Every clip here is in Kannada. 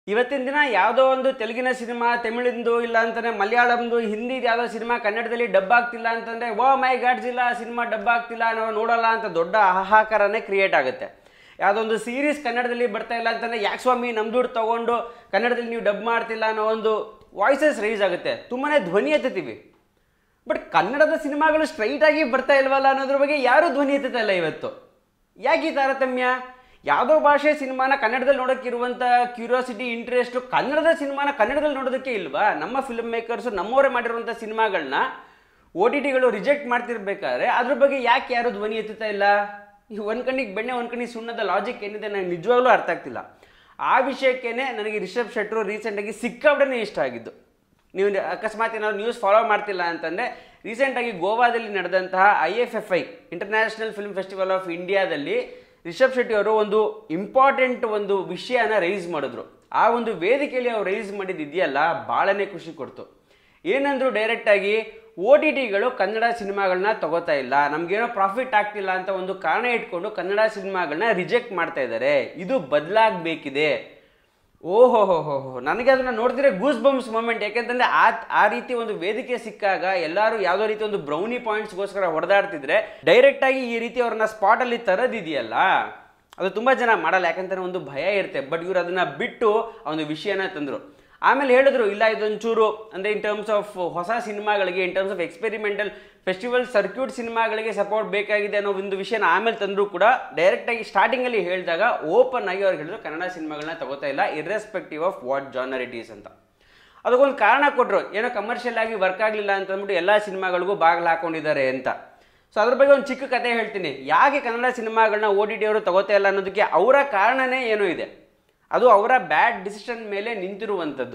ಇವತ್ತಿನ ದಿನ ಯಾವುದೋ ಒಂದು ತೆಲುಗಿನ ಸಿನಿಮಾ ತಮಿಳಿಂದು ಇಲ್ಲ ಅಂತಂದ್ರೆ ಮಲಯಾಳಂದು ಹಿಂದಿ ಯಾವುದೋ ಸಿನಿಮಾ ಕನ್ನಡದಲ್ಲಿ ಡಬ್ ಆಗ್ತಿಲ್ಲ ಅಂತಂದ್ರೆ ಓ ಮೈ ಗಾಡ್ಸ್ ಇಲ್ಲ ಸಿನಿಮಾ ಡಬ್ ಆಗ್ತಿಲ್ಲ ನಾವು ನೋಡಲ್ಲ ಅಂತ ದೊಡ್ಡ ಹಾಹಾಕಾರನೇ ಕ್ರಿಯೇಟ್ ಆಗುತ್ತೆ ಯಾವುದೋ ಒಂದು ಸೀರೀಸ್ ಕನ್ನಡದಲ್ಲಿ ಬರ್ತಾ ಇಲ್ಲ ಅಂತಂದ್ರೆ ಯಾಕೆ ಸ್ವಾಮಿ ನಮ್ಮ ದುಡ್ಡು ತಗೊಂಡು ಕನ್ನಡದಲ್ಲಿ ನೀವು ಡಬ್ ಮಾಡ್ತಿಲ್ಲ ಅನ್ನೋ ಒಂದು ವಾಯ್ಸಸ್ ರೈಸ್ ಆಗುತ್ತೆ ತುಂಬಾನೇ ಧ್ವನಿ ಎತ್ತುತ್ತೀವಿ ಬಟ್ ಕನ್ನಡದ ಸಿನಿಮಾಗಳು ಸ್ಟ್ರೈಟ್ ಆಗಿ ಬರ್ತಾ ಇಲ್ವಲ್ಲ ಅನ್ನೋದ್ರ ಬಗ್ಗೆ ಯಾರೂ ಧ್ವನಿ ಎತ್ತುತ್ತಾ ಇಲ್ಲ ಇವತ್ತು ಯಾಕೆ ಈ ತಾರತಮ್ಯ ಯಾವುದೋ ಭಾಷೆ ಸಿನಿಮಾನ ಕನ್ನಡದಲ್ಲಿ ನೋಡೋಕ್ಕಿರುವಂಥ ಕ್ಯೂರಿಯಾಸಿಟಿ ಇಂಟ್ರೆಸ್ಟು ಕನ್ನಡದ ಸಿನಿಮಾನ ಕನ್ನಡದಲ್ಲಿ ನೋಡೋದಕ್ಕೆ ಇಲ್ವಾ ನಮ್ಮ ಫಿಲ್ಮ್ ಮೇಕರ್ಸು ನಮ್ಮವರೇ ಮಾಡಿರುವಂಥ ಸಿನಿಮಾಗಳನ್ನ ಓ ಟಿ ಟಿಗಳು ರಿಜೆಕ್ಟ್ ಮಾಡ್ತಿರ್ಬೇಕಾದ್ರೆ ಅದ್ರ ಬಗ್ಗೆ ಯಾಕೆ ಯಾರು ಧ್ವನಿ ಎತ್ತುತ್ತಾ ಇಲ್ಲ ಈ ಒಂದು ಕಣ್ಣಿಗೆ ಬೆಣ್ಣೆ ಒಂದು ಕಣ್ಣಿಗೆ ಸುಣ್ಣದ ಲಾಜಿಕ್ ಏನಿದೆ ನನಗೆ ನಿಜವಾಗ್ಲೂ ಅರ್ಥ ಆಗ್ತಿಲ್ಲ ಆ ವಿಷಯಕ್ಕೇನೆ ನನಗೆ ರಿಷಬ್ ಶೆಟ್ರು ರೀಸೆಂಟಾಗಿ ಸಿಕ್ಕಾಪಟ್ಟೆ ಇಷ್ಟ ಆಗಿದ್ದು ನೀವು ಅಕಸ್ಮಾತ್ ಏನಾದ್ರು ನ್ಯೂಸ್ ಫಾಲೋ ಮಾಡ್ತಿಲ್ಲ ಅಂತಂದರೆ ರೀಸೆಂಟಾಗಿ ಗೋವಾದಲ್ಲಿ ನಡೆದಂತಹ I F F I international film festival of ಇಂಡಿಯಾದಲ್ಲಿ ರಿಷಬ್ ಶೆಟ್ಟಿ ಅವರು ಒಂದು ಇಂಪಾರ್ಟೆಂಟ್ ಒಂದು ವಿಷಯನ ರೈಸ್ ಮಾಡಿದ್ರು ಆ ಒಂದು ವೇದಿಕೆಯಲ್ಲಿ ಅವ್ರು ರೈಸ್ ಮಾಡಿದ್ದು ಇದೆಯಲ್ಲ ಭಾಳನೇ ಖುಷಿ ಕೊಡ್ತು ಏನಂದ್ರು ಡೈರೆಕ್ಟಾಗಿ ಓ ಟಿ ಟಿಗಳು ಕನ್ನಡ ಸಿನಿಮಾಗಳನ್ನ ತಗೋತಾ ಇಲ್ಲ ನಮಗೇನೋ ಪ್ರಾಫಿಟ್ ಆಗ್ತಿಲ್ಲ ಅಂತ ಒಂದು ಕಾರಣ ಇಟ್ಕೊಂಡು ಕನ್ನಡ ಸಿನಿಮಾಗಳನ್ನ ರಿಜೆಕ್ಟ್ ಮಾಡ್ತಾ ಇದ್ದಾರೆ ಇದು ಬದಲಾಗಬೇಕಿದೆ ಓಹೋ ಹೋ ಹೋ ಹೋ ನನಗೆ ಅದನ್ನ ನೋಡಿದ್ರೆ ಗೂಸ್ ಬಂಪ್ಸ್ ಮೂಮೆಂಟ್ ಯಾಕೆಂತಂದ್ರೆ ಆ ಆ ರೀತಿ ಒಂದು ವೇದಿಕೆ ಸಿಕ್ಕಾಗ ಎಲ್ಲರೂ ಯಾವುದೋ ರೀತಿ ಒಂದು ಬ್ರೌನಿ ಪಾಯಿಂಟ್ಸ್ಗೋಸ್ಕರ ಹೊಡೆದಾಡ್ತಿದ್ರೆ ಡೈರೆಕ್ಟ್ ಆಗಿ ಈ ರೀತಿ ಅವ್ರನ್ನ ಸ್ಪಾಟಲ್ಲಿ ತರೋದಿದೆಯಲ್ಲ ಅದು ತುಂಬ ಜನ ಮಾಡಲ್ಲ ಯಾಕಂತಾರೆ ಒಂದು ಭಯ ಇರುತ್ತೆ ಬಟ್ ಇವ್ರು ಅದನ್ನ ಬಿಟ್ಟು ಆ ಒಂದು ವಿಷಯನ ತಂದರು ಆಮೇಲೆ ಹೇಳಿದ್ರು ಇಲ್ಲ ಇದೊಂಚೂರು ಅಂದರೆ ಇನ್ ಟರ್ಮ್ಸ್ ಆಫ್ ಹೊಸ ಸಿನಿಮಾಗಳಿಗೆ in terms of experimental festival circuit ಸಿನಿಮಾಗಳಿಗೆ ಸಪೋರ್ಟ್ ಬೇಕಾಗಿದೆ ಅನ್ನೋ ಒಂದು ವಿಷಯನ ಆಮೇಲೆ ತಂದರೂ ಕೂಡ ಡೈರೆಕ್ಟಾಗಿ ಸ್ಟಾರ್ಟಿಂಗಲ್ಲಿ ಹೇಳಿದಾಗ ಓಪನ್ ಆಗಿ ಅವ್ರು ಹೇಳಿದ್ರು ಕನ್ನಡ ಸಿನಿಮಾಗಳನ್ನ ತಗೋತಾ ಇಲ್ಲ irrespective of what genre it is ಅಂತ ಅದಕ್ಕೊಂದು ಕಾರಣ ಕೊಟ್ಟರು ಏನೋ ಕಮರ್ಷಿಯಲ್ ಆಗಿ ವರ್ಕ್ ಆಗಲಿಲ್ಲ ಅಂತ ಅಂದ್ಬಿಟ್ಟು ಎಲ್ಲ ಸಿನಿಮಾಗಳಿಗೂ ಬಾಗಿಲು ಹಾಕೊಂಡಿದ್ದಾರೆ ಅಂತ ಸೊ ಅದ್ರ ಬಗ್ಗೆ ಒಂದು ಚಿಕ್ಕ ಕತೆ ಹೇಳ್ತೀನಿ ಯಾಕೆ ಕನ್ನಡ ಸಿನಿಮಾಗಳನ್ನ ಓ ಟಿ ಟಿ ಅವರು ತಗೋತಾ ಇಲ್ಲ ಅನ್ನೋದಕ್ಕೆ ಅವರ ಕಾರಣನೇ ಏನೋ ಇದೆ ಅದು ಅವರ ಬ್ಯಾಡ್ ಡಿಸಿಷನ್ ಮೇಲೆ ನಿಂತಿರುವಂಥದ್ದು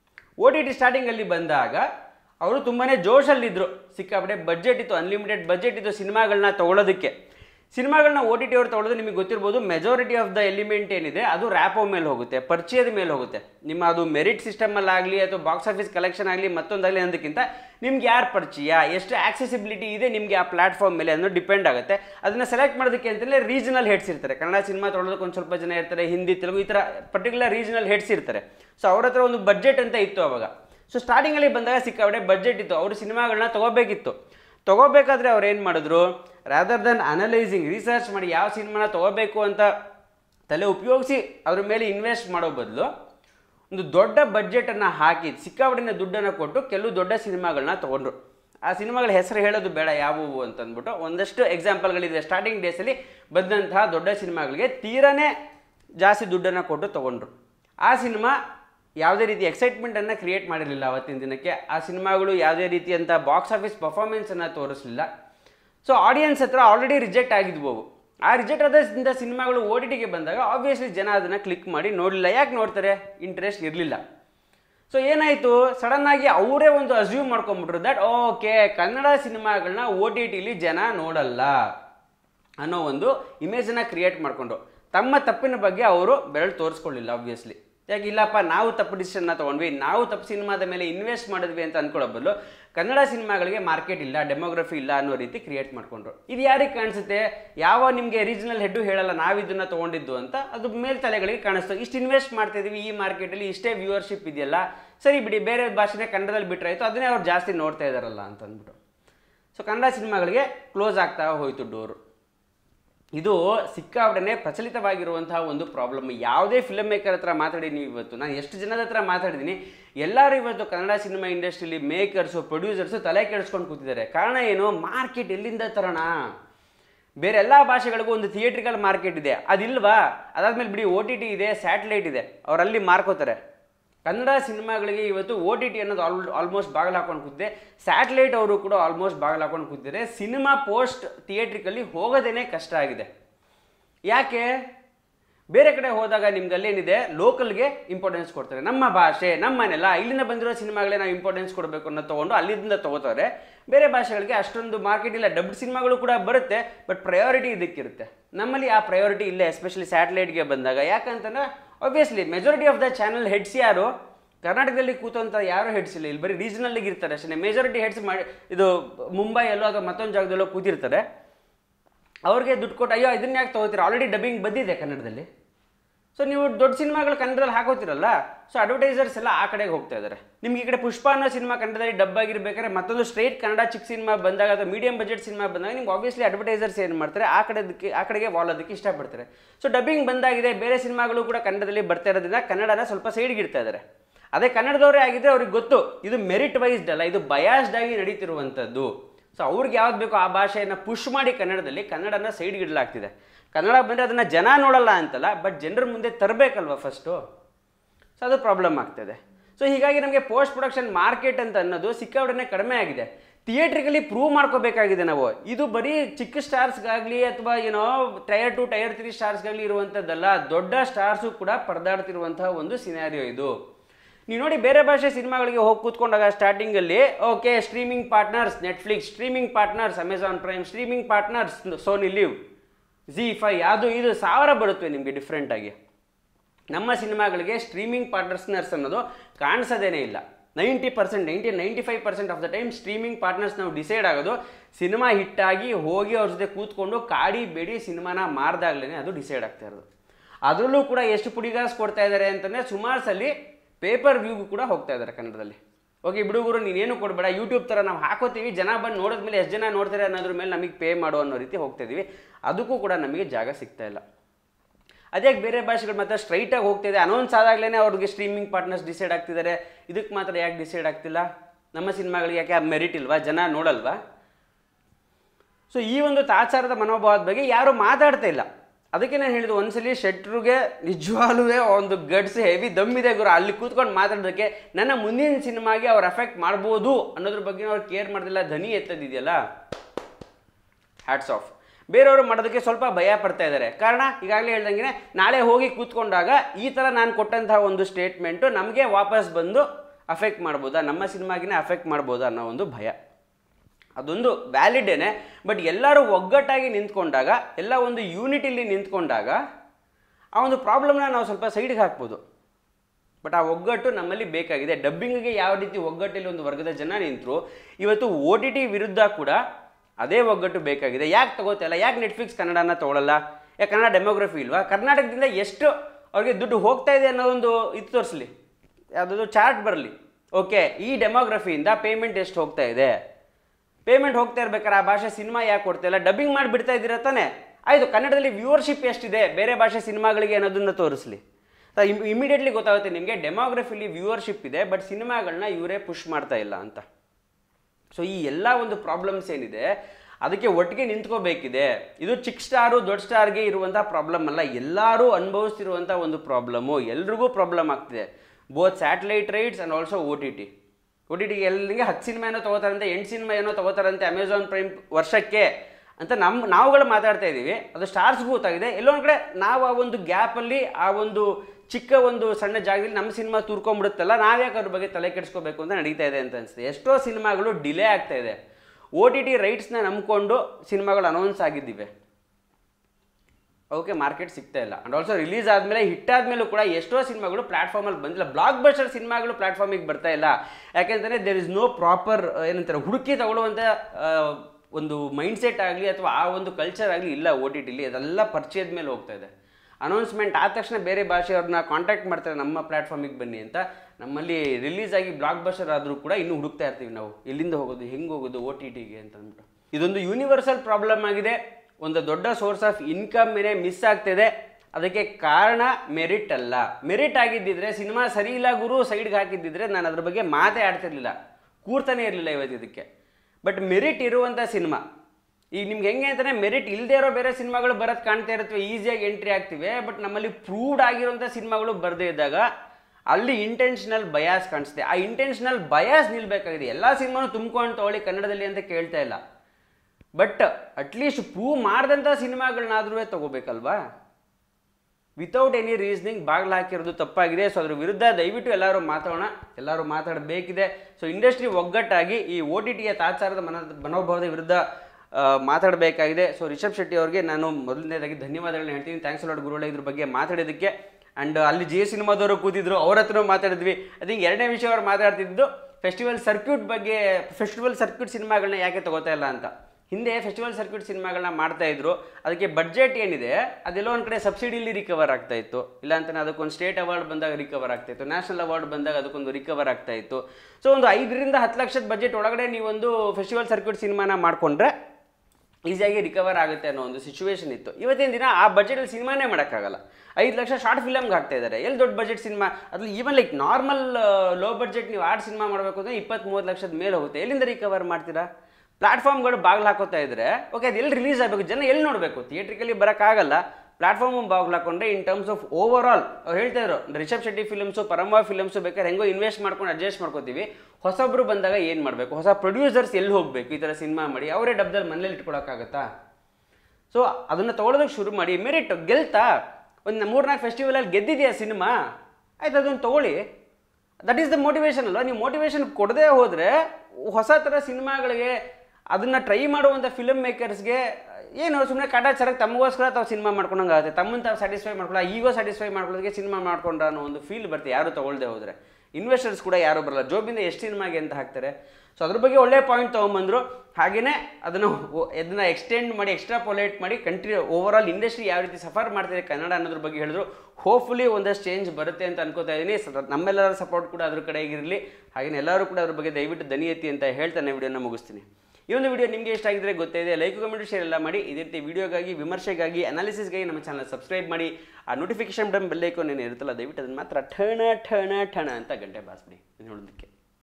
ಓ ಟಿ ಟಿ ಸ್ಟಾರ್ಟಿಂಗಲ್ಲಿ ಬಂದಾಗ ಅವರು ತುಂಬಾ ಜೋಶಲ್ಲಿದ್ದರು ಸಿಕ್ಕಾಪಟ್ಟೆ ಬಡ್ಜೆಟ್ ಇತ್ತು ಅನ್ಲಿಮಿಟೆಡ್ ಬಡ್ಜೆಟ್ ಇತ್ತು ಸಿನಿಮಾಗಳನ್ನ ತೊಗೊಳೋದಕ್ಕೆ ಸಿನಿಮಾಗಳನ್ನ ಓ ಟಿ ಟಿ ಅವರು ತೊಗೊಳೋದು ನಿಮಗೆ ಗೊತ್ತಿರ್ಬೋದು ಮೆಜಾರಿಟಿ ಆಫ್ ದ ಎಲಿಮೆಂಟ್ ಏನಿದೆ ಅದು ರ್ಯಾಪೋ ಮೇಲೆ ಹೋಗುತ್ತೆ ಪರಿಚಯದ ಮೇಲೆ ಹೋಗುತ್ತೆ ನಿಮ್ಮ ಅದು ಮೆರಿಟ್ ಸಿಸ್ಟಮಲ್ಲಾಗಲಿ ಅಥವಾ ಬಾಕ್ಸ್ ಆಫೀಸ್ ಕಲೆಕ್ಷನ್ ಆಗಲಿ ಮತ್ತೊಂದಾಗಲಿ ಅನ್ನೋದಕ್ಕಿಂತ ನಿಮ್ಗೆ ಯಾರು ಪರಿಚಯ ಎಷ್ಟು ಆಕ್ಸೆಸಿಬಿಲಿಟಿ ಇದೆ ನಿಮಗೆ ಆ ಪ್ಲಾಟ್ಫಾರ್ಮ್ ಮೇಲೆ ಅನ್ನೋದು ಡಿಪೆಂಡ್ ಆಗುತ್ತೆ ಅದನ್ನು ಸೆಲೆಕ್ಟ್ ಮಾಡೋದಕ್ಕೆ ಅಂತಲೇ ರೀಜನಲ್ ಹೆಡ್ಸ್ ಇರ್ತಾರೆ ಕನ್ನಡ ಸಿನಿಮಾ ತೊಗೊಳೋದಕ್ಕೆ ಒಂದು ಸ್ವಲ್ಪ ಜನ ಇರ್ತಾರೆ ಹಿಂದಿ ತೆಲುಗು ಈ ಥರ ಪರ್ಟಿಕ್ಯುಲರ್ ರೀಜನಲ್ ಹೆಡ್ಸ್ ಇರ್ತಾರೆ ಸೊ ಅವ್ರ ಹತ್ರ ಒಂದು ಬಡ್ಜೆಟ್ ಅಂತ ಇತ್ತು ಅವಾಗ ಸೊ ಸ್ಟಾರ್ಟಿಂಗಲ್ಲಿ ಬಂದಾಗ ಸಿಕ್ಕಾಪಟ್ಟೆ ಬಡ್ಜೆಟ್ ಇತ್ತು ಅವರು ಸಿನಿಮಾಗಳನ್ನ ತೊಗೋಬೇಕಿತ್ತು ತೊಗೋಬೇಕಾದ್ರೆ ಅವ್ರು ಏನು ಮಾಡಿದ್ರು ರಾದರ್ ದನ್ ಅನಲೈಸಿಂಗ್ ರಿಸರ್ಚ್ ಮಾಡಿ ಯಾವ ಸಿನಿಮಾನ ತೊಗೋಬೇಕು ಅಂತ ತಲೆ ಉಪಯೋಗಿಸಿ ಅದ್ರ ಮೇಲೆ ಇನ್ವೆಸ್ಟ್ ಮಾಡೋ ಬದಲು ಒಂದು ದೊಡ್ಡ ಬಡ್ಜೆಟನ್ನು ಹಾಕಿ ಸಿಕ್ಕಾಪಟ್ಟಿನ ದುಡ್ಡನ್ನು ಕೊಟ್ಟು ಕೆಲವು ದೊಡ್ಡ ಸಿನಿಮಾಗಳನ್ನ ತೊಗೊಂಡ್ರು ಆ ಸಿನಿಮಾಗಳ ಹೆಸರು ಹೇಳೋದು ಬೇಡ ಯಾವುವು ಅಂತಂದ್ಬಿಟ್ಟು ಒಂದಷ್ಟು ಎಕ್ಸಾಂಪಲ್ಗಳಿದೆ ಸ್ಟಾರ್ಟಿಂಗ್ ಡೇಸಲ್ಲಿ ಬಂದಂತಹ ದೊಡ್ಡ ಸಿನಿಮಾಗಳಿಗೆ ತೀರನೇ ಜಾಸ್ತಿ ದುಡ್ಡನ್ನು ಕೊಟ್ಟು ತೊಗೊಂಡ್ರು ಆ ಸಿನಿಮಾ ಯಾವುದೇ ರೀತಿ ಎಕ್ಸೈಟ್ಮೆಂಟನ್ನು ಕ್ರಿಯೇಟ್ ಮಾಡಿರಲಿಲ್ಲ ಅವತ್ತಿನ ದಿನಕ್ಕೆ ಆ ಸಿನಿಮಾಗಳು ಯಾವುದೇ ರೀತಿಯಂಥ ಬಾಕ್ಸ್ ಆಫೀಸ್ ಪರ್ಫಾರ್ಮೆನ್ಸನ್ನು ತೋರಿಸಲಿಲ್ಲ ಸೊ ಆಡಿಯನ್ಸ್ ಹತ್ರ ಆಲ್ರೆಡಿ ರಿಜೆಕ್ಟ್ ಆಗಿದ್ವು ಅವು ಆ ರಿಜೆಕ್ಟ್ ಆದಂಥ ಸಿನಿಮಾಗಳು ಓ ಟಿ ಟಿಗೆ ಬಂದಾಗ ಆಬ್ವಿಯಸ್ಲಿ ಜನ ಅದನ್ನು ಕ್ಲಿಕ್ ಮಾಡಿ ನೋಡಲಿಲ್ಲ ಯಾಕೆ ನೋಡ್ತಾರೆ ಇಂಟ್ರೆಸ್ಟ್ ಇರಲಿಲ್ಲ ಸೊ ಏನಾಯಿತು ಸಡನ್ನಾಗಿ ಅವರೇ ಒಂದು ಅಸ್ಯೂಮ್ ಮಾಡ್ಕೊಂಬಿಟ್ರು ದಟ್ ಓಕೆ ಕನ್ನಡ ಸಿನಿಮಾಗಳನ್ನ ಓ ಟಿ ಟಿಲಿ ಜನ ನೋಡಲ್ಲ ಅನ್ನೋ ಒಂದು ಇಮೇಜನ್ನು ಕ್ರಿಯೇಟ್ ಮಾಡಿಕೊಂಡ್ರು ತಮ್ಮ ತಪ್ಪಿನ ಬಗ್ಗೆ ಅವರು ಬೆರಳು ತೋರಿಸ್ಕೊಳ್ಳಿಲ್ಲ ಆಬ್ವಿಯಸ್ಲಿ ಯಾಕೆ ಇಲ್ಲಪ್ಪ ನಾವು ತಪ್ಪು ಡಿಸಿಷನ್ನ ತೊಗೊಂಡ್ವಿ ನಾವು ತಪ್ಪು ಸಿನಿಮಾದ ಮೇಲೆ ಇನ್ವೆಸ್ಟ್ ಮಾಡಿದ್ವಿ ಅಂತ ಅಂದ್ಕೊಳ್ಳೋ ಬದಲು ಕನ್ನಡ ಸಿನಿಮಾಗಳಿಗೆ ಮಾರ್ಕೆಟ್ ಇಲ್ಲ ಡೆಮೋಗ್ರಫಿ ಇಲ್ಲ ಅನ್ನೋ ರೀತಿ ಕ್ರಿಯೇಟ್ ಮಾಡ್ಕೊಂಡ್ರು ಇದು ಯಾರಿಗೆ ಕಾಣಿಸುತ್ತೆ ಯಾವ ನಿಮಗೆ ರೀಜನಲ್ ಹೆಡ್ಡು ಹೇಳಲ್ಲ ನಾವು ಇದನ್ನ ತೊಗೊಂಡಿದ್ದು ಅಂತ ಅದು ಮೇಲ್ತಲೆಗಳಿಗೆ ಕಾಣಿಸ್ತು ಇಷ್ಟು ಇನ್ವೆಸ್ಟ್ ಮಾಡ್ತಾ ಇದೀವಿ ಈ ಮಾರ್ಕೆಟಲ್ಲಿ ಇಷ್ಟೇ ವ್ಯೂವರ್ಶಿಪ್ ಇದೆಯಲ್ಲ ಸರಿ ಬಿಡಿ ಬೇರೆ ಭಾಷೆನೇ ಕನ್ನಡದಲ್ಲಿ ಬಿಟ್ಟರಾಯ್ತು ಅದನ್ನೇ ಅವ್ರು ಜಾಸ್ತಿ ನೋಡ್ತಾ ಇದ್ದಾರಲ್ಲ ಅಂತ ಅಂದ್ಬಿಟ್ಟು ಸೊ ಕನ್ನಡ ಸಿನಿಮಾಗಳಿಗೆ ಕ್ಲೋಸ್ ಆಗ್ತಾ ಹೋಯಿತು ಡೋರು ಇದು ಸಿಕ್ಕಾಪಟ್ಟೆ ಪ್ರಚಲಿತವಾಗಿರುವಂತಹ ಒಂದು ಪ್ರಾಬ್ಲಮ್ ಯಾವುದೇ ಫಿಲ್ಮ್ ಮೇಕರ್ ಹತ್ರ ಮಾತಾಡಿ ನೀವು ಇವತ್ತು ನಾನು ಎಷ್ಟು ಜನದ ಹತ್ರ ಮಾತಾಡಿದ್ದೀನಿ ಎಲ್ಲರೂ ಇವತ್ತು ಕನ್ನಡ ಸಿನಿಮಾ ಇಂಡಸ್ಟ್ರಿಲಿ ಮೇಕರ್ಸು ಪ್ರೊಡ್ಯೂಸರ್ಸು ತಲೆ ಕೆಡಿಸ್ಕೊಂಡು ಕೂತಿದ್ದಾರೆ ಕಾರಣ ಏನು ಮಾರ್ಕೆಟ್ ಎಲ್ಲಿಂದ ತರೋಣ ಬೇರೆ ಎಲ್ಲ ಭಾಷೆಗಳಿಗೂ ಒಂದು ಥಿಯೇಟ್ರಿಕಲ್ ಮಾರ್ಕೆಟ್ ಇದೆ ಅದಿಲ್ವಾ ಅದಾದ್ಮೇಲೆ ಬಿಡಿ ಓ ಟಿ ಟಿ ಇದೆ ಸ್ಯಾಟಲೈಟ್ ಇದೆ ಅವರಲ್ಲಿ ಮಾರ್ಕೋತಾರೆ ಕನ್ನಡ ಸಿನಿಮಾಗಳಿಗೆ ಇವತ್ತು ಓ ಟಿ ಟಿ ಅನ್ನೋದು ಆಲ್ ಆಲ್ಮೋಸ್ಟ್ ಬಾಗಿಲು ಹಾಕೊಂಡು ಕೂತಿದೆ ಸ್ಯಾಟಲೈಟ್ ಅವರು ಕೂಡ ಆಲ್ಮೋಸ್ಟ್ ಬಾಗಿಲು ಹಾಕೊಂಡು ಕೂತಿದ್ದಾರೆ ಸಿನಿಮಾ ಪೋಸ್ಟ್ ಥಿಯೇಟ್ರಿಕಲ್ಲಿ ಹೋಗೋದೇನೆ ಕಷ್ಟ ಆಗಿದೆ ಯಾಕೆ ಬೇರೆ ಕಡೆ ಹೋದಾಗ ನಿಮ್ಗೆ ಅಲ್ಲೇನಿದೆ ಲೋಕಲ್ಗೆ ಇಂಪಾರ್ಟೆನ್ಸ್ ಕೊಡ್ತಾರೆ ನಮ್ಮ ಭಾಷೆ ನಮ್ಮ ನೆಲ ಇಲ್ಲಿಂದ ಬಂದಿರೋ ಸಿನಿಮಾಗಳೇ ನಾವು ಇಂಪಾರ್ಟೆನ್ಸ್ ಕೊಡಬೇಕು ಅನ್ನೋ ತೊಗೊಂಡು ಅಲ್ಲಿಂದ ತೊಗೋತಾರೆ ಬೇರೆ ಭಾಷೆಗಳಿಗೆ ಅಷ್ಟೊಂದು ಮಾರ್ಕೆಟ್ ಇಲ್ಲ ಡಬ್ಡ್ ಸಿನಿಮಾಗಳು ಕೂಡ ಬರುತ್ತೆ ಬಟ್ ಪ್ರಯಾರಿಟಿ ಇದಕ್ಕಿರುತ್ತೆ ನಮ್ಮಲ್ಲಿ ಆ ಪ್ರಯಾರಿಟಿ ಇಲ್ಲ ಎಸ್ಪೆಷಲಿ ಸ್ಯಾಟಲೈಟ್ಗೆ ಬಂದಾಗ ಯಾಕಂತಂದ್ರೆ obviously majority of the channel heads ಯಾರು ಕರ್ನಾಟಕದಲ್ಲಿ ಕೂತಂತ ಯಾರು ಹೆಡ್ಸ್ ಇಲ್ಲ ಇಲ್ಲಿ ಬರೀ ರೀಜನಲ್ಲಿಗೆ ಇರ್ತಾರೆ ಅಷ್ಟೇ ಮೆಜಾರಿಟಿ ಹೆಡ್ಸ್ ಮಾಡಿ ಇದು ಮುಂಬೈ ಎಲ್ಲೋ ಅಥವಾ ಮತ್ತೊಂದು ಜಾಗದಲ್ಲೋ ಕೂತಿರ್ತಾರೆ ಅವ್ರಿಗೆ ದುಡ್ಡು ಕೊಟ್ಟು ಅಯ್ಯೋ ಇದನ್ನ ಯಾಕೆ ತೊಗೋತೀರ ಆಲ್ರೆಡಿ ಡಬ್ಬಿಂಗ್ ಬಂದಿದೆ ಕನ್ನಡದಲ್ಲಿ ಸೊ ನೀವು ದೊಡ್ಡ ಸಿನಿಮಾಗಳು ಕನ್ನಡದಲ್ಲಿ ಹಾಕೋತಿರಲ್ಲ ಸೊ ಅಡ್ವರ್ಟೈಸರ್ಸ್ ಎಲ್ಲ ಆ ಕಡೆಗೆ ಹೋಗ್ತಾ ಇದ್ದಾರೆ ನಿಮ್ಗೆ ಈ ಕಡೆ ಪುಷ್ಪ ಅನ್ನೋ ಸಿನಿಮಾ ಕನ್ನಡದಲ್ಲಿ ಡಬ್ ಆಗಿರ್ಬೇಕಾದ್ರೆ ಮತ್ತೊಂದು ಸ್ಟ್ರೈಟ್ ಕನ್ನಡ ಚಿಕ್ಕ ಸಿನಿಮಾ ಬಂದಾಗ ಅಥವಾ ಮೀಡಿಯಂ ಬಜೆಟ್ ಸಿನಿಮಾ ಬಂದಾಗ ನಿಮ್ಗೆ ಆಬ್ವಿಯಸ್ಲಿ ಅಡ್ವರ್ಟೈಸರ್ಸ್ ಏನು ಮಾಡ್ತಾರೆ ಆ ಕಡೆದಕ್ಕೆ ಆ ಕಡೆಗೆ ವಾಲೋದಕ್ಕೆ ಇಷ್ಟಪಡ್ತಾರೆ ಸೊ ಡಬ್ಬಿಂಗ್ ಬಂದಾಗಿದೆ ಬೇರೆ ಸಿನಿಮಾಗಳು ಕೂಡ ಕನ್ನಡದಲ್ಲಿ ಬರ್ತಾ ಇರೋದ್ರಿಂದ ಕನ್ನಡನ ಸ್ವಲ್ಪ ಸೈಡ್ಗೆ ಇಡ್ತಾ ಇದ್ದಾರೆ ಅದೇ ಕನ್ನಡದವರೇ ಆಗಿದ್ರೆ ಅವ್ರಿಗೆ ಗೊತ್ತು ಇದು ಮೆರಿಟ್ ವೈಸ್ಡ್ ಅಲ್ಲ ಇದು ಬಯಾಸ್ಡ್ ಆಗಿ ನಡೀತಿರುವಂಥದ್ದು ಸೊ ಅವ್ರಿಗೆ ಯಾವ್ದು ಬೇಕೋ ಆ ಭಾಷೆಯನ್ನು ಪುಷ್ ಮಾಡಿ ಕನ್ನಡದಲ್ಲಿ ಕನ್ನಡನ ಸೈಡ್ಗೆ ಇಡಲಾಗ್ತಿದೆ ಕನ್ನಡ ಬಂದರೆ ಅದನ್ನು ಜನ ನೋಡಲ್ಲ ಅಂತಲ್ಲ ಬಟ್ ಜನರ ಮುಂದೆ ತರಬೇಕಲ್ವ ಫಸ್ಟು ಸೊ ಅದು ಪ್ರಾಬ್ಲಮ್ ಆಗ್ತದೆ ಸೊ ಹೀಗಾಗಿ ನಮಗೆ ಪೋಸ್ಟ್ ಪ್ರೊಡಕ್ಷನ್ ಮಾರ್ಕೆಟ್ ಅಂತ ಅನ್ನೋದು ಸಿಕ್ಕಾಪಟ್ಟೆ ಕಡಿಮೆ ಆಗಿದೆ ಥಿಯೇಟ್ರಿಕಲಿ ಪ್ರೂವ್ ಮಾಡ್ಕೋಬೇಕಾಗಿದೆ ನಾವು ಇದು ಬರೀ ಚಿಕ್ಕ ಸ್ಟಾರ್ಸ್ಗಾಗಲಿ ಅಥವಾ ಏನೋ ಟೈರ್ ಟು ಟೈರ್ ತ್ರೀ ಸ್ಟಾರ್ಸ್ಗಾಗಲಿ ಇರುವಂಥದ್ದಲ್ಲ ದೊಡ್ಡ ಸ್ಟಾರ್ಸು ಕೂಡ ಪರದಾಡ್ತಿರುವಂತಹ ಒಂದು ಸಿನಾರಿಯೋ ಇದು ನೀವು ನೋಡಿ ಬೇರೆ ಭಾಷೆ ಸಿನಿಮಾಗಳಿಗೆ ಹೋಗಿ ಕೂತ್ಕೊಂಡಾಗ ಸ್ಟಾರ್ಟಿಂಗಲ್ಲಿ okay streaming partners Netflix streaming partners Amazon Prime streaming partners Sony Liv Zee five ಅದು ಇದು ಸಾವಿರ ಬರುತ್ತೆ ನಿಮಗೆ ಡಿಫ್ರೆಂಟಾಗಿ ನಮ್ಮ ಸಿನಿಮಾಗಳಿಗೆ ಸ್ಟ್ರೀಮಿಂಗ್ ಪಾರ್ಟ್ನರ್ಸ್ನರ್ಸ್ ಅನ್ನೋದು ಕಾಣಿಸೋದೇನೇ ಇಲ್ಲ ninety percent ninety ninety five percent of the time streaming partners ನಾವು ಡಿಸೈಡ್ ಆಗೋದು ಸಿನಿಮಾ ಹಿಟ್ಟಾಗಿ ಹೋಗಿ ಅವ್ರ ಜೊತೆ ಕೂತ್ಕೊಂಡು ಕಾಡಿ ಬೇಡಿ ಸಿನಿಮಾನ ಮಾರ್ದಾಗ್ಲೇ ಅದು ಡಿಸೈಡ್ ಆಗ್ತಾ ಇರೋದು ಅದರಲ್ಲೂ ಕೂಡ ಎಷ್ಟು ಪುಡಿಗಾಸ್ ಕೊಡ್ತಾ ಇದ್ದಾರೆ ಅಂತಂದರೆ ಸುಮಾರು ಸಲ ಪೇಪರ್ ವ್ಯೂಗೂ ಕೂಡ ಹೋಗ್ತಾ ಇದ್ದಾರೆ ಕನ್ನಡದಲ್ಲಿ ಓಕೆ ಬಿಡುಗರು ನೀನೇನು ಕೊಡಬೇಡ ಯೂಟ್ಯೂಬ್ ಥರ ನಾವು ಹಾಕೋತೀವಿ ಜನ ಬಂದು ನೋಡಿದ್ಮೇಲೆ ಎಷ್ಟು ಜನ ನೋಡ್ತಾರೆ ಅನ್ನೋದ್ರ ಮೇಲೆ ನಮಗೆ ಪೇ ಮಾಡೋ ಅನ್ನೋ ರೀತಿ ಹೋಗ್ತಾ ಇದೀವಿ ಅದಕ್ಕೂ ಕೂಡ ನಮಗೆ ಜಾಗ ಸಿಗ್ತಾ ಇಲ್ಲ ಅದೇ ಬೇರೆ ಭಾಷೆಗಳು ಮಾತ್ರ ಸ್ಟ್ರೈಟಾಗಿ ಹೋಗ್ತಿದೆ ಅನೌನ್ಸ್ ಆದಾಗಲೇ ಅವ್ರಿಗೆ ಸ್ಟ್ರೀಮಿಂಗ್ ಪಾರ್ಟ್ನರ್ಸ್ ಡಿಸೈಡ್ ಆಗ್ತಿದ್ದಾರೆ ಇದಕ್ಕೆ ಮಾತ್ರ ಯಾಕೆ ಡಿಸೈಡ್ ಆಗ್ತಿಲ್ಲ ನಮ್ಮ ಸಿನಿಮಾಗಳಿಗೆ ಯಾಕೆ ಮೆರಿಟ್ ಇಲ್ವಾ ಜನ ನೋಡಲ್ವಾ ಸೊ ಈ ಒಂದು ತಾಚಾರದ ಮನೋಭಾವದ ಬಗ್ಗೆ ಯಾರು ಮಾತಾಡ್ತಾ ಇಲ್ಲ ಅದಕ್ಕೆ ನಾನು ಹೇಳಿದ್ದು ಒಂದ್ಸಲಿ ಶೆಟ್ರಿಗೆ ನಿಜವಾಗ್ಲೂ ಒಂದು ಗಡ್ಸ್ ಹೆವಿ ದಮ್ಮಿದೆ ಗುರು ಅಲ್ಲಿ ಕೂತ್ಕೊಂಡು ಮಾತಾಡೋದಕ್ಕೆ ನನ್ನ ಮುಂದಿನ ಸಿನಿಮಾಗೆ ಅವ್ರು ಎಫೆಕ್ಟ್ ಮಾಡ್ಬೋದು ಅನ್ನೋದ್ರ ಬಗ್ಗೆ ಅವ್ರು ಕೇರ್ ಮಾಡೋದಿಲ್ಲ ಧ್ವನಿ ಎತ್ತದಿದೆಯಲ್ಲ ಹ್ಯಾಟ್ಸ್ ಆಫ್ ಬೇರೆಯವರು ಮಾಡೋದಕ್ಕೆ ಸ್ವಲ್ಪ ಭಯ ಪಡ್ತಾ ಇದ್ದಾರೆ ಕಾರಣ ಈಗಾಗಲೇ ಹೇಳ್ದಂಗೆ ನಾಳೆ ಹೋಗಿ ಕೂತ್ಕೊಂಡಾಗ ಈ ಥರ ನಾನು ಕೊಟ್ಟಂತಹ ಒಂದು ಸ್ಟೇಟ್ಮೆಂಟು ನಮಗೆ ವಾಪಸ್ ಬಂದು ಅಫೆಕ್ಟ್ ಮಾಡ್ಬೋದಾ ನಮ್ಮ ಸಿನಿಮಾಗಿನೇ ಅಫೆಕ್ಟ್ ಮಾಡ್ಬೋದಾ ಅನ್ನೋ ಒಂದು ಭಯ ಅದೊಂದು ವ್ಯಾಲಿಡೇನೆ ಬಟ್ ಎಲ್ಲರೂ ಒಗ್ಗಟ್ಟಾಗಿ ನಿಂತ್ಕೊಂಡಾಗ ಎಲ್ಲ ಒಂದು ಯೂನಿಟಿಲಿ ನಿಂತ್ಕೊಂಡಾಗ ಆ ಒಂದು ಪ್ರಾಬ್ಲಮ್ನ ನಾವು ಸ್ವಲ್ಪ ಸೈಡ್ಗೆ ಹಾಕ್ಬೋದು ಬಟ್ ಆ ಒಗ್ಗಟ್ಟು ನಮ್ಮಲ್ಲಿ ಬೇಕಾಗಿದೆ ಡಬ್ಬಿಂಗಿಗೆ ಯಾವ ರೀತಿ ಒಗ್ಗಟ್ಟಲ್ಲಿ ಒಂದು ವರ್ಗದ ಜನ ನಿಂತರು ಇವತ್ತು ಓ ಟಿ ಟಿ ವಿರುದ್ಧ ಕೂಡ ಅದೇ ಒಗ್ಗಟ್ಟು ಬೇಕಾಗಿದೆ ಯಾಕೆ ತಗೋತಿಲ್ಲ ಯಾಕೆ ನೆಟ್ಫ್ಲಿಕ್ಸ್ ಕನ್ನಡನ ತಗೊಳ್ಳಲ್ಲ ಯಾಕೆ ಕನ್ನಡ ಡೆಮೋಗ್ರಫಿ ಇಲ್ವಾ ಕರ್ನಾಟಕದಿಂದ ಎಷ್ಟು ಅವ್ರಿಗೆ ದುಡ್ಡು ಹೋಗ್ತಾ ಇದೆ ಅನ್ನೋದೊಂದು ಇದು ತೋರಿಸ್ಲಿ ಯಾವುದಾದ್ರು ಚಾರ್ಟ್ ಬರಲಿ ಓಕೆ ಈ ಡೆಮೋಗ್ರಫಿಯಿಂದ ಪೇಮೆಂಟ್ ಎಷ್ಟು ಹೋಗ್ತಾ ಇದೆ ಪೇಮೆಂಟ್ ಹೋಗ್ತಾ ಇರ್ಬೇಕಾದ್ರೆ ಆ ಭಾಷೆ ಸಿನಿಮಾ ಯಾಕೆ ಕೊಡ್ತಾ ಇಲ್ಲ ಡಬ್ಬಿಂಗ್ ಮಾಡಿ ಬಿಡ್ತಾ ಇದ್ದೀರಾ ತಾನೆ ಆಯಿತು ಕನ್ನಡದಲ್ಲಿ ವ್ಯೂವರ್ಶಿಪ್ ಎಷ್ಟಿದೆ ಬೇರೆ ಭಾಷೆ ಸಿನಿಮಾಗಳಿಗೆ ಅನ್ನೋದನ್ನ ತೋರಿಸ್ಲಿ ಇಮಿಡಿಯೇಟ್ಲಿ ಗೊತ್ತಾಗುತ್ತೆ ನಿಮಗೆ ಡೆಮೋಗ್ರಫಿಲಿ ವ್ಯೂವರ್ಶಿಪ್ ಇದೆ ಬಟ್ ಸಿನಿಮಾಗಳನ್ನ ಇವರೇ ಪುಷ್ ಮಾಡ್ತಾ ಇಲ್ಲ ಅಂತ ಸೊ ಈ ಎಲ್ಲ ಒಂದು ಪ್ರಾಬ್ಲಮ್ಸ್ ಏನಿದೆ ಅದಕ್ಕೆ ಒಟ್ಟಿಗೆ ನಿಂತ್ಕೋಬೇಕಿದೆ ಇದು ಚಿಕ್ಕ ಸ್ಟಾರು ದೊಡ್ಡ ಸ್ಟಾರ್ಗೆ ಇರುವಂಥ ಪ್ರಾಬ್ಲಮ್ ಅಲ್ಲ ಎಲ್ಲರೂ ಅನುಭವಿಸ್ತಿರುವಂಥ ಒಂದು ಪ್ರಾಬ್ಲಮ್ಮು ಎಲ್ರಿಗೂ ಪ್ರಾಬ್ಲಮ್ ಆಗ್ತಿದೆ both satellite rights and also O T T O T ಟಿಗೆ ಎಲ್ಲಿಗೆ ಹತ್ತು ಸಿನಿಮಾ ಏನೋ ತೊಗೋತಾರಂತೆ ಎಂಟು ಸಿನಿಮಾ ಏನೋ ತೊಗೋತಾರಂತೆ ಅಮೆಝಾನ್ ಪ್ರೈಮ್ ವರ್ಷಕ್ಕೆ ಅಂತ ನಮ್ಮ ನಾವುಗಳು ಮಾತಾಡ್ತಾ ಇದ್ದೀವಿ ಅದು ಸ್ಟಾರ್ಸ್ಗೂ ಗೊತ್ತಾಗಿದೆ ಎಲ್ಲೊಂದು ಕಡೆ ನಾವು ಆ ಒಂದು ಗ್ಯಾಪಲ್ಲಿ ಆ ಒಂದು ಚಿಕ್ಕ ಒಂದು ಸಣ್ಣ ಜಾಗದಲ್ಲಿ ನಮ್ಮ ಸಿನಿಮಾ ತೂರ್ಕೊಂಡ್ಬಿಡುತ್ತಲ್ಲ ನಾವ್ಯಾಕೆ ಅದ್ರ ಬಗ್ಗೆ ತಲೆ ಕೆಡಿಸ್ಕೋಬೇಕು ಅಂತ ನಡೀತಾ ಇದೆ ಅಂತ ಅನಿಸುತ್ತೆ ಎಷ್ಟೋ ಸಿನಿಮಾಗಳು ಡಿಲೇ ಆಗ್ತಾ ಇದೆ ಓ ಟಿ ಟಿ ರೈಟ್ಸ್ನ ನಂಬ್ಕೊಂಡು ಸಿನಿಮಾಗಳು ಅನೌನ್ಸ್ ಆಗಿದ್ದಿವೆ ಅವಕ್ಕೆ ಮಾರ್ಕೆಟ್ ಸಿಗ್ತಾ ಇಲ್ಲ ಆ್ಯಂಡ್ ಆಲ್ಸೋ ರಿಲೀಸ್ ಆದಮೇಲೆ ಹಿಟ್ ಆದಮೇಲೂ ಕೂಡ ಎಷ್ಟೋ ಸಿನಿಮಾಗಳು ಪ್ಲಾಟ್ಫಾರ್ಮಲ್ಲಿ ಬಂದಿಲ್ಲ ಬ್ಲಾಕ್ ಬಸ್ಟರ್ ಸಿನಿಮಾಗಳು ಪ್ಲಾಟ್ಫಾರ್ಮಿಗೆ ಬರ್ತಾ ಇಲ್ಲ ಯಾಕೆಂತಂದರೆ ದೇರ್ ಇಸ್ ನೋ ಪ್ರಾಪರ್ ಏನಂತಾರೆ ಹುಡುಕಿ ತಗೊಳ್ಳುವಂಥ ಆ, ಒಂದು ಮೈಂಡ್ಸೆಟ್ ಆಗಲಿ ಅಥವಾ ಆ ಒಂದು ಕಲ್ಚರ್ ಆಗಲಿ ಇಲ್ಲ ಓ ಟಿ ಟಿಲಿ ಅದೆಲ್ಲ ಪರಿಚಯದ ಮೇಲೆ ಹೋಗ್ತಾ ಇದೆ ಅನೌನ್ಸ್ಮೆಂಟ್ ಆದ ತಕ್ಷಣ ಬೇರೆ ಭಾಷೆಯವ್ರನ್ನ ಕಾಂಟ್ಯಾಕ್ಟ್ ಮಾಡ್ತಾರೆ ನಮ್ಮ ಪ್ಲಾಟ್ಫಾರ್ಮಿಗೆ ಬನ್ನಿ ಅಂತ ನಮ್ಮಲ್ಲಿ ರಿಲೀಸ್ ಆಗಿ ಬ್ಲಾಕ್ ಬಸ್ಟರ್ ಆದರೂ ಕೂಡ ಇನ್ನೂ ಹುಡುಕ್ತಾ ಇರ್ತೀವಿ ನಾವು ಎಲ್ಲಿಂದ ಹೋಗೋದು ಹೆಂಗೆ ಹೋಗೋದು ಓ ಟಿ ಟಿಗೆ ಅಂತ ಅಂದ್ಬಿಟ್ಟು ಇದೊಂದು ಯೂನಿವರ್ಸಲ್ ಪ್ರಾಬ್ಲಮ್ ಆಗಿದೆ ಒಂದು ದೊಡ್ಡ ಸೋರ್ಸ್ ಆಫ್ ಇನ್ಕಮ್ ಮೇಲೆ ಮಿಸ್ ಆಗ್ತಿದೆ ಅದಕ್ಕೆ ಕಾರಣ ಮೆರಿಟ್ ಅಲ್ಲ ಮೆರಿಟ್ ಆಗಿದ್ದಿದ್ರೆ ಸಿನಿಮಾ ಸರಿ ಇಲ್ಲ ಗುರು ಸೈಡ್ಗೆ ಹಾಕಿದ್ದಿದ್ರೆ ನಾನು ಅದ್ರ ಬಗ್ಗೆ ಮಾತೇ ಆಡ್ತಿರ್ಲಿಲ್ಲ ಕೂರ್ತಾನೆ ಇರಲಿಲ್ಲ ಇವತ್ತು ಇದಕ್ಕೆ ಬಟ್ ಮೆರಿಟ್ ಇರುವಂಥ ಸಿನಿಮಾ ಈಗ ನಿಮ್ಗೆ ಹೆಂಗೆ ಅಂತಾನೆ ಮೆರಿಟ್ ಇಲ್ಲದೆ ಇರೋ ಬೇರೆ ಸಿನಿಮಾಗಳು ಬರೋದು ಕಾಣ್ತಾ ಇರುತ್ತವೆ ಈಸಿಯಾಗಿ ಎಂಟ್ರಿ ಆಗ್ತಿವೆ ಬಟ್ ನಮ್ಮಲ್ಲಿ ಪ್ರೂವ್ಡ್ ಆಗಿರೋಂಥ ಸಿನಿಮಾಗಳು ಬರದೇ ಇದ್ದಾಗ ಅಲ್ಲಿ ಇಂಟೆನ್ಷನಲ್ ಬಯಾಸ್ ಕಾಣಿಸುತ್ತೆ ಆ ಇಂಟೆನ್ಷನಲ್ ಬಯಾಸ್ ನಿಲ್ಬೇಕಾಗಿದೆ ಎಲ್ಲ ಸಿನಿಮಾನು ತುಂಬ್ಕೊಂಡು ತಗೊಳ್ಳಿ ಕನ್ನಡದಲ್ಲಿ ಅಂತ ಕೇಳ್ತಾ ಇಲ್ಲ ಬಟ್ ಅಟ್ಲೀಸ್ಟ್ ಪ್ರೂವ್ ಮಾಡಿದಂಥ ಸಿನಿಮಾಗಳನ್ನಾದ್ರೂ ತಗೋಬೇಕಲ್ವಾ ವಿತೌಟ್ ಎನಿ ರೀಸನಿಂಗ್ ಬಾಗಿಲು ಹಾಕಿರೋದು ತಪ್ಪಾಗಿದೆ ಸೊ ಅದ್ರ ವಿರುದ್ಧ ದಯವಿಟ್ಟು ಎಲ್ಲರೂ ಮಾತಾಡೋಣ ಎಲ್ಲರೂ ಮಾತಾಡಬೇಕಿದೆ ಸೊ ಇಂಡಸ್ಟ್ರಿ ಒಗ್ಗಟ್ಟಾಗಿ ಈ ಓ ಟಿ ಟಿಯ ತಾತ್ಸಾರದ ಮನ ಮನೋಭಾವದ ವಿರುದ್ಧ ಆ, ಮಾತಾಡಬೇಕಾಗಿದೆ ಸೊ ರಿಷಬ್ ಶೆಟ್ಟಿ ಅವರಿಗೆ ನಾನು ಮೊದಲನೇದಾಗಿ ಧನ್ಯವಾದಗಳನ್ನ ಹೇಳ್ತೀನಿ ಥ್ಯಾಂಕ್ಸ್ ಲಾಡ್ ಗುರುಗಳ ಇದ್ರ ಬಗ್ಗೆ ಮಾತಾಡೋದಕ್ಕೆ ಆ್ಯಂಡ್ ಅಲ್ಲಿ ಜಿ ಸಿನಿಮಾದವರು ಕೂತಿದ್ರು ಅವ್ರ ಹತ್ರ ಮಾತಾಡಿದ್ವಿ ಐ ಥಿಂಕ್ ಎರಡನೇ ವಿಷಯ ಅವ್ರು ಮಾತಾಡ್ತಿದ್ದು ಫೆಸ್ಟಿವಲ್ ಸರ್ಕ್ಯೂಟ್ ಬಗ್ಗೆ ಫೆಸ್ಟಿವಲ್ ಸರ್ಕ್ಯೂಟ್ ಸಿನಿಮಾಗಳನ್ನ ಯಾಕೆ ತಗೋತಾ ಇಲ್ಲ ಅಂತ ಹಿಂದೆ ಫೆಸ್ಟಿವಲ್ ಸರ್ಕ್ಯೂಟ್ ಸಿನಿಮಾಗಳನ್ನ ಮಾಡ್ತಾ ಇದ್ರು ಅದಕ್ಕೆ ಬಡ್ಜೆಟ್ ಏನಿದೆ ಅದೆಲ್ಲೋ ಒಂದು ಕಡೆ ಸಬ್ಸಿಡಿಲಿ ರಿಕವರ್ ಆಗ್ತಾ ಇತ್ತು ಇಲ್ಲ ಅಂತಾನೆ ಅದಕ್ಕೊಂದು ಸ್ಟೇಟ್ ಅವಾರ್ಡ್ ಬಂದಾಗ ರಿಕವರ್ ಆಗ್ತಾ ಇತ್ತು ನ್ಯಾಷನಲ್ ಅವಾರ್ಡ್ ಬಂದಾಗ ಅದಕ್ಕೊಂದು ರಿಕವರ್ ಆಗ್ತಾ ಇತ್ತು ಸೊ ಒಂದು ಐದರಿಂದ ಹತ್ತು ಲಕ್ಷದ ಬಜೆಟ್ ಒಳಗಡೆ ನೀವೊಂದು ಫೆಸ್ಟಿವಲ್ ಸರ್ಕ್ಯೂಟ್ ಸಿನಿಮಾನ ಮಾಡಿಕೊಂಡ್ರೆ ಈಸಿಯಾಗಿ ರಿಕವರ್ ಆಗುತ್ತೆ ಅನ್ನೋ ಒಂದು ಸಿಚುವೇಶನ್ ಇತ್ತು ಇವತ್ತಿನ ದಿನ ಆ ಬಜೆಟಲ್ಲಿ ಸಿನಿಮಾನೇ ಮಾಡೋಕ್ಕಾಗಲ್ಲ ಐದು ಲಕ್ಷ ಶಾರ್ಟ್ ಫಿಲಮ್ಗೆ ಹಾಕ್ತಾ ಇದ್ದಾರೆ ಎಲ್ಲಿ ದೊಡ್ಡ ಬಜೆಟ್ ಸಿನಿಮಾ ಅದ್ರಲ್ಲಿ even like normal low budget ನೀವು ಆರ್ಟ್ ಸಿನಿಮಾ ಮಾಡಬೇಕು ಅಂದರೆ ಇಪ್ಪತ್ತ್ ಮೂವತ್ತು ಲಕ್ಷದ ಮೇಲೆ ಹೋಗುತ್ತೆ ಎಲ್ಲಿಂದ ರಿಕವರ್ ಮಾಡ್ತೀರಾ ಪ್ಲಾಟ್ಫಾರ್ಮ್ಗಳು ಬಾಗಿಲು ಹಾಕೋತಾ ಇದ್ರೆ ಓಕೆ ಅದು ಎಲ್ಲಿ ರಿಲೀಸ್ ಆಗಬೇಕು ಜನ ಎಲ್ಲಿ ನೋಡಬೇಕು ಥಿಯೇಟ್ರಿಕಲಿ ಬರೋಕ್ಕಾಗಲ್ಲ ಪ್ಲಾಟ್ಫಾರ್ಮ್ ಬಾಗಿಲು ಹಾಕೊಂಡ್ರೆ in terms of overall ಅವ್ರು ಹೇಳ್ತಾ ಇದ್ರು ರಿಷಬ್ ಶೆಟ್ಟಿ ಫಿಲ್ಮ್ಸು ಪರಮ ಫಿಲ್ಮ್ಸು ಬೇಕಾದ್ರೆ ಹೆಂಗೋ ಇನ್ವೆಸ್ಟ್ ಮಾಡ್ಕೊಂಡು ಅಡ್ಜಸ್ಟ್ ಮಾಡ್ಕೋತೀವಿ ಹೊಸಬ್ರು ಬಂದಾಗ ಏನು ಮಾಡಬೇಕು ಹೊಸ ಪ್ರೊಡ್ಯೂಸರ್ಸ್ ಎಲ್ಲಿ ಹೋಗಬೇಕು ಈ ಥರ ಸಿನಿಮಾ ಮಾಡಿ ಅವರೇ ಡಬ್ದಲ್ಲಿ ಮನೇಲಿ ಇಟ್ಕೊಳಕ್ಕಾಗತ್ತಾ ಸೊ ಅದನ್ನು ತೊಗೊಳೋದಕ್ಕೆ ಶುರು ಮಾಡಿ ಮೆರಿಟ್ ಗೆಲ್ತಾ ಒಂದು ಮೂರ್ನಾಲ್ಕು ಫೆಸ್ಟಿವಲಲ್ಲಿ ಗೆದ್ದಿದೆಯಾ ಸಿನಿಮಾ ಆಯ್ತು ಅದನ್ನು ತೊಗೊಳ್ಳಿ ದಟ್ ಈಸ್ ದ ಮೋಟಿವೇಶನ್ ಅಲ್ವಾ ನೀವು ಮೋಟಿವೇಶನ್ ಕೊಡದೇ ಹೋದರೆ ಹೊಸ ಥರ ಸಿನಿಮಾಗಳಿಗೆ ಅದನ್ನು ಟ್ರೈ ಮಾಡುವಂಥ ಫಿಲ್ಮ್ ಮೇಕರ್ಸ್ಗೆ ಏನು ಸುಮ್ಮನೆ ಕಾಟಾಚಾರಕ್ಕೆ ತಮಗೋಸ್ಕರ ತಾವು ಸಿನಿಮಾ ಮಾಡ್ಕೊಂಡಂಗೆ ಆಗುತ್ತೆ ತಮ್ಮನ್ನು ತಾವು ಸ್ಯಾಟಿಸ್ಫೈ ಮಾಡ್ಕೊಳ್ಳೋ ಈಗೋ ಸ್ಯಾಟಿಸ್ಫೈ ಮಾಡ್ಕೊಳ್ಳೋದಕ್ಕೆ ಸಿನಿಮಾ ಮಾಡ್ಕೊಂಡ್ರ ಅನ್ನೋ ಒಂದು ಫೀಲ್ ಬರುತ್ತೆ ಯಾರು ತೊಗೊಳ್ದೆ ಹೋದರೆ ಇನ್ವೆಸ್ಟರ್ಸ್ ಕೂಡ ಯಾರು ಬರಲ್ಲ ಜೋಬಿಂದ ಎಷ್ಟು ಸಿನಿಮಾಗೆ ಅಂತ ಹಾಕ್ತಾರೆ ಸೊ ಅದ್ರ ಬಗ್ಗೆ ಒಳ್ಳೆ ಪಾಯಿಂಟ್ ತೊಗೊಂಬಂದರು ಹಾಗೆಯೇ ಅದನ್ನು ಅದನ್ನು ಎಕ್ಸ್ಟೆಂಡ್ ಮಾಡಿ ಎಕ್ಸ್ಟ್ರಾ ಪೊಲೇಟ್ ಮಾಡಿ ಕಂಟ್ರಿ ಓವರ್ ಆಲ್ ಇಂಡಸ್ಟ್ರಿ ಯಾವ ರೀತಿ ಸಫರ್ ಮಾಡ್ತಿದೆ ಕನ್ನಡ ಅನ್ನೋದ್ರ ಬಗ್ಗೆ ಹೇಳಿದ್ರು ಹೋಪ್ಫುಲಿ ಒಂದಷ್ಟು ಚೇಂಜ್ ಬರುತ್ತೆ ಅಂತ ಅನ್ಕೋತಾ ಇದ್ದೀನಿ ಸ- ನಮ್ಮೆಲ್ಲರ ಸಪೋರ್ಟ್ ಕೂಡ ಅದ್ರ ಕಡೆಗೆ ಇರಲಿ ಹಾಗೆಯೇ ಎಲ್ಲರೂ ಕೂಡ ಅದ್ರ ಬಗ್ಗೆ ದಯವಿಟ್ಟು ದನಿ ಎತ್ತಿ ಅಂತ ಹೇಳ್ತಾನೆ ವಿಡಿಯೋನ ಮುಗಿಸ್ತೀನಿ ಈ ಒಂದು ವಿಡಿಯೋ ನಿಮಗೆ ಇಷ್ಟ ಆಗಿದ್ರೆ ಗೊತ್ತೇ ಇದೆ ಲೈಕ್ ಕಮೆಂಟ್ ಶೇರ್ ಎಲ್ಲ ಮಾಡಿ ಇದೇ ರೀತಿ ವಿಡಿಯೋಗಾಗಿ ವಿಮರ್ಶೆಗಾಗಿ ಅನಾಲಿಸಿಸ್ಗಾಗಿ ನಮ್ಮ ಚಾನಲ್ ಸಬ್ಸ್ಕ್ರೈಬ್ ಮಾಡಿ ಆ ನೋಟಿಫಿಕೇಶನ್ ಬಟನ್ ಬೆಲ್ಲೈಕೋನ್ ಏನು ಇರುತ್ತಲ್ಲ ದಯವಿಟ್ಟು ಅದನ್ನು ಮಾತ್ರ ಠಣ ಠಣ ಠಣ ಅಂತ ಗಂಟೆ ಬಾರಿಸ್ಬಿಡಿ ನೋಡೋದಕ್ಕೆ